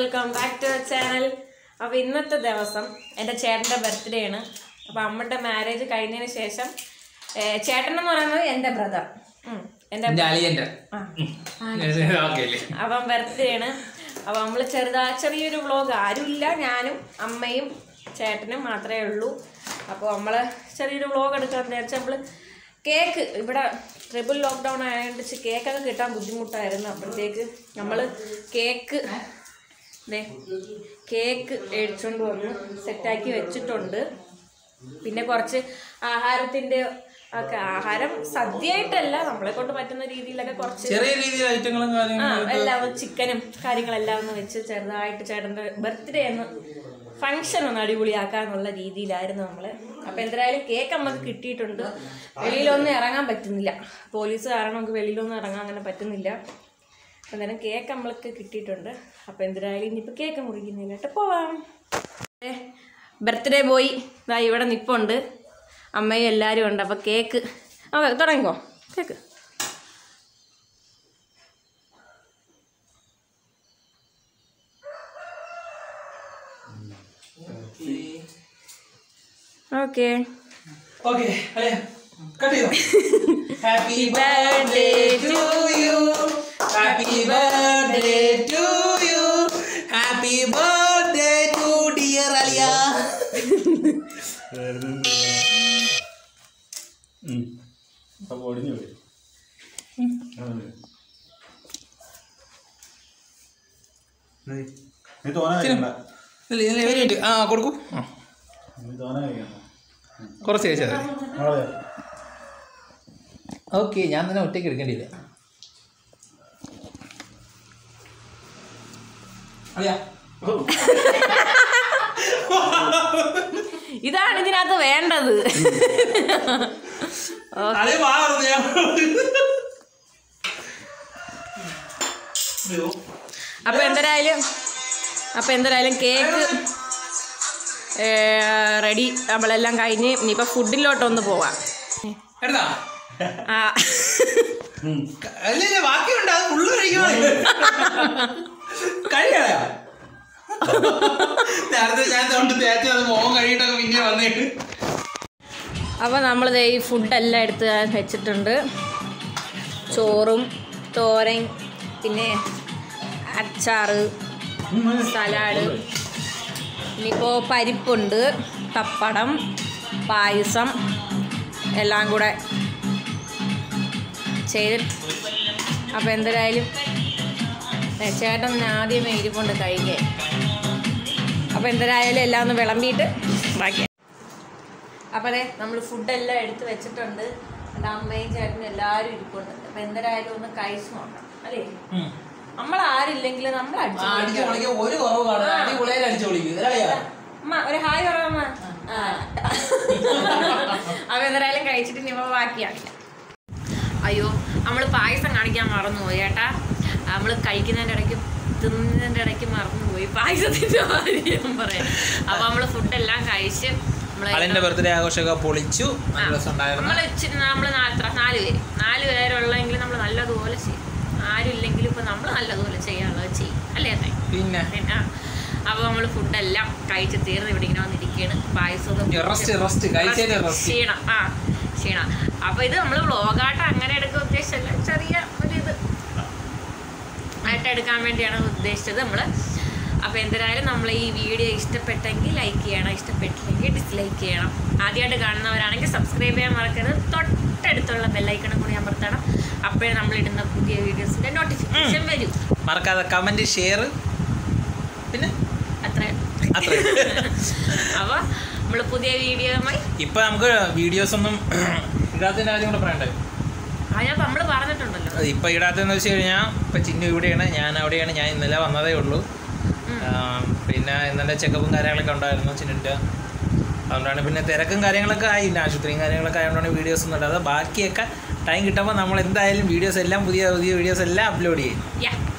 welcome back to channel അപ്പോൾ ഇന്നത്തെ ദിവസം എൻ്റെ ചേട്ടൻ്റെ ബർത്ത്ഡേ ആണ് അപ്പോൾ അമ്മയുടെ മാരേജ് കഴിഞ്ഞതിന് ശേഷം ഏ, ചേട്ടൻ എന്ന് പറയുന്നത് എൻ്റെ ബ്രദർ എൻ്റെ എന്റെ അളിയന്റെ ആ ഓക്കെ അല്ലേ അവൻ ബർത്ത്ഡേ ആണ് അപ്പോൾ നമ്മൾ ചെറുതാ ചെറിയൊരു വ്ളോഗ് ആരുമില്ല ഞാനും അമ്മയും ചേട്ടനും മാത്രമേ ഉള്ളൂ അപ്പോൾ നമ്മൾ ചെറിയൊരു വ്ളോഗ് എടുക്കാൻ വിചാരിച്ചാൽ നമ്മൾ കേക്ക് ഇവിടെ ട്രിപ്പിൾ ലോക്ക്ഡൗൺ ആയതുകൊണ്ട് ഇച്ചിരി കേക്കൊക്കെ കിട്ടാൻ ബുദ്ധിമുട്ടായിരുന്നു അപ്പോഴത്തേക്ക് നമ്മൾ കേക്ക് ദേ കേക്ക് മേടിച്ചുകൊണ്ട് വന്ന് സെറ്റാക്കി വെച്ചിട്ടുണ്ട് പിന്നെ കുറച്ച് ആഹാരത്തിൻ്റെ ഒക്കെ ആഹാരം സദ്യയായിട്ടല്ല നമ്മളെ കൊണ്ട് പറ്റുന്ന രീതിയിലൊക്കെ കുറച്ച് ചെറിയ രീതിയിൽ ഐറ്റങ്ങളും ആ കാര്യങ്ങളും എല്ലാം ചിക്കനും കാര്യങ്ങളെല്ലാം ഒന്ന് വെച്ച് ചെറുതായിട്ട് ചേട്ടൻ്റെ ബർത്ത്ഡേ ഒന്ന് ഫങ്ഷൻ ഒന്ന് അടിപൊളിയാക്കാന്നുള്ള രീതിയിലായിരുന്നു നമ്മൾ അപ്പോൾ എന്തായാലും കേക്ക് നമുക്ക് കിട്ടിയിട്ടുണ്ട് വെളിയിലൊന്നും ഇറങ്ങാൻ പറ്റുന്നില്ല പോലീസ് കാരണം നമുക്ക് വെളിയിലൊന്നും ഇറങ്ങാൻ അങ്ങനെ പറ്റുന്നില്ല അന്നേരം കേക്ക് നമ്മൾക്ക് കിട്ടിയിട്ടുണ്ട് അപ്പോൾ എന്തായാലും ഇനിയിപ്പോൾ കേക്ക് മുറിക്കുന്നില്ല പോവാം ബർത്ത്ഡേ ബോയ് ഇതാ ഇവിടെ നിപ്പുണ്ട് അമ്മയും എല്ലാവരും ഉണ്ട് അപ്പോൾ കേക്ക് ആ തുടങ്ങിക്കോ കേക്ക് ഓക്കെ ഓക്കെ അല്ലേ കട്ട് ചെയ്തോ happy birthday to you happy birthday to you happy birthday to dear അളിയ അപ്പൊ ഒടിഞ്ഞു പോയി നീ തോന കഴിക്കണ്ട ആ കൊടുക്കൂ ആ, നീ തോന കഴിക്കണ്ട കുറച്ച് കഴിച്ചാൽ മതി നാളെ ഓക്കെ ഞാൻ തന്നെ ഒറ്റയ്ക്ക് എടുക്കേണ്ടിയില്ല അളിയാ ഇതാണ് ഇതിനകത്ത് വേണ്ടത് അളിയ മാറുന്നു ഞാൻ അപ്പൊ എന്തായാലും അപ്പൊ എന്തായാലും കേക്ക് റെഡി നമ്മളെല്ലാം കഴിഞ്ഞ് ഇനിയിപ്പോൾ ഫുഡിലോട്ടൊന്ന് പോവാം എടുത്താ ആ അല്ലേ ബാക്കിയുണ്ട് അത് ഫുള്ള് കഴിക്കണോ കഴിയാ നേരത്തെ ഞാൻ തൊണ്ട് തേച്ച് അത് മോഹം കഴിയിട്ടൊക്കെ പിന്നെ വന്നിട്ട് അപ്പോൾ നമ്മൾ ഈ ഫുഡെല്ലാം എടുത്ത് വെച്ചിട്ടുണ്ട് ചോറും തോരൻ പിന്നെ അച്ചാറ് സലാഡ് ഇനിയിപ്പോൾ പരിപ്പുണ്ട് പപ്പടം പായസം എല്ലാം കൂടെ ചെയ്ത് അപ്പോൾ എന്തായാലും ഏ, ചേട്ടൻ ആദ്യമേ ഇരിപ്പുണ്ട് കഴിക്കാൻ അപ്പോൾ എന്തായാലും എല്ലാം ഒന്ന് വിളമ്പിയിട്ട് ബാക്കി അപ്പോൾ അതെ നമ്മൾ ഫുഡെല്ലാം എടുത്ത് വെച്ചിട്ടുണ്ട് എൻ്റെ അമ്മയും ചേട്ടനും എല്ലാവരും ഇരിപ്പുണ്ട് അപ്പോൾ എന്തായാലും ഒന്ന് കഴിച്ചു നോക്കാം അല്ലേ നമ്മൾ ആരില്ലെങ്കിൽ നമ്മൾ അടിച്ചു അടിച്ചു പൊളിക്കാൻ ഒരു കുറവ് കാണും അടിപൊളിയായി അടിച്ചു പൊളിക്കും ഇതറിയാ അമ്മ ഒരു ഹായ് പറയാമ്മ അപ്പൊ എന്തായാലും കഴിച്ചിട്ട് ഇനി ഇപ്പൊ ബാക്കിയാക്കില്ല അയ്യോ നമ്മൾ പായസം കാണിക്കാൻ മറന്നുപോയി ചേട്ടാ നമ്മൾ കഴിക്കുന്നതിൻ്റെ ഇടയ്ക്ക് തിന്നതിൻ്റെ ഇടയ്ക്ക് മറന്നുപോയി പായസത്തിൻ്റെ കാര്യം പറയാം അപ്പൊ നമ്മൾ ഫുഡെല്ലാം കഴിച്ച് നമ്മള് അളിന്റെ ബർത്ത്ഡേ ആഘോഷമൊക്കെ പൊളിച്ചു നല്ല രസം ഉണ്ടായിരുന്നു നമ്മൾ നമ്മൾ നാല് നാല് പേര് നാല് പേരുള്ളെങ്കിൽ നമ്മൾ നല്ലതുപോലെ ചെയ്യും ആരും ഇല്ലെങ്കിലും ഇപ്പൊ നമ്മൾ നല്ലതുപോലെ ചെയ്യാനുള്ളത് ചെയ്യും അല്ലേ അല്ലേ പിന്നെ പിന്നെ അപ്പോൾ നമ്മൾ ഫുഡെല്ലാം കഴിച്ച് തീർന്ന് ഇവിടെ ഇങ്ങനെ വന്നിരിക്കുകയാണ് പായസമൊക്കെ റെസ്റ്റ് റെസ്റ്റ് കഴിച്ചതിന്റെ റെസ്റ്റ് ക്ഷീണം ആ ക്ഷീണം അപ്പോൾ ഇത് നമ്മൾ വ്ളോഗായിട്ട് അങ്ങനെ എടുക്കാൻ ഉദ്ദേശിച്ചല്ല ചെറിയ ഒരു ഇത് ആയിട്ട് എടുക്കാൻ വേണ്ടിയാണ് ഉദ്ദേശിച്ചത് നമ്മൾ അപ്പോൾ എന്തായാലും നമ്മൾ ഈ വീഡിയോ ഇഷ്ടപ്പെട്ടെങ്കിൽ ലൈക്ക് ചെയ്യണം ഇഷ്ടപ്പെട്ടില്ലെങ്കിൽ ഡിസ്ലൈക്ക് ചെയ്യണം ആദ്യമായിട്ട് കാണുന്നവരാണെങ്കിൽ സബ്സ്ക്രൈബ് ചെയ്യാൻ മറക്കരുത് തൊട്ടടുത്തുള്ള ബെല്ലൈക്കണം കൂടി അമർത്തണം അപ്പോഴേ നമ്മൾ ഇടുന്ന പുതിയ വീഡിയോസിൻ്റെ നോട്ടിഫിക്കേഷൻ വരും മറക്കാതെ കമന്റ് ഷെയർ പിന്നെ അത്രയും അത്ര അപ്പോൾ നമ്മൾ പുതിയ വീഡിയോയുമായി ഇപ്പൊ നമുക്ക് വീഡിയോസ് ഒന്നും ഇടാത്തതിന്റെ കാര്യം കൂടെ പറയണ്ടേ അതിനകത്ത് നമ്മൾ പറഞ്ഞിട്ടുണ്ടല്ലോ ഇപ്പൊ ഇടാത്തെന്ന് വെച്ച് കഴിഞ്ഞാൽ ഇപ്പൊ ചിന്നു ഇവിടെയാണ് ഞാൻ അവിടെയാണ് ഞാൻ ഇന്നലെ വന്നതേ ഉള്ളൂ ആ, പിന്നെ ഇന്നലെ ചെക്കപ്പും കാര്യങ്ങളൊക്കെ ഉണ്ടായിരുന്നു ചിന്നിൻ്റെ അതുകൊണ്ടാണ് പിന്നെ തിരക്കും കാര്യങ്ങളൊക്കെ ആയില്ല ആശുപത്രിയും കാര്യങ്ങളൊക്കെ ആയതുകൊണ്ടാണ് വീഡിയോസ് ഒന്നും ഇടാതെ ബാക്കിയൊക്കെ ടൈം കിട്ടുമ്പോൾ നമ്മൾ എന്തായാലും വീഡിയോസ് എല്ലാം പുതിയ പുതിയ വീഡിയോസ് എല്ലാം അപ്ലോഡ് ചെയ്യും യാ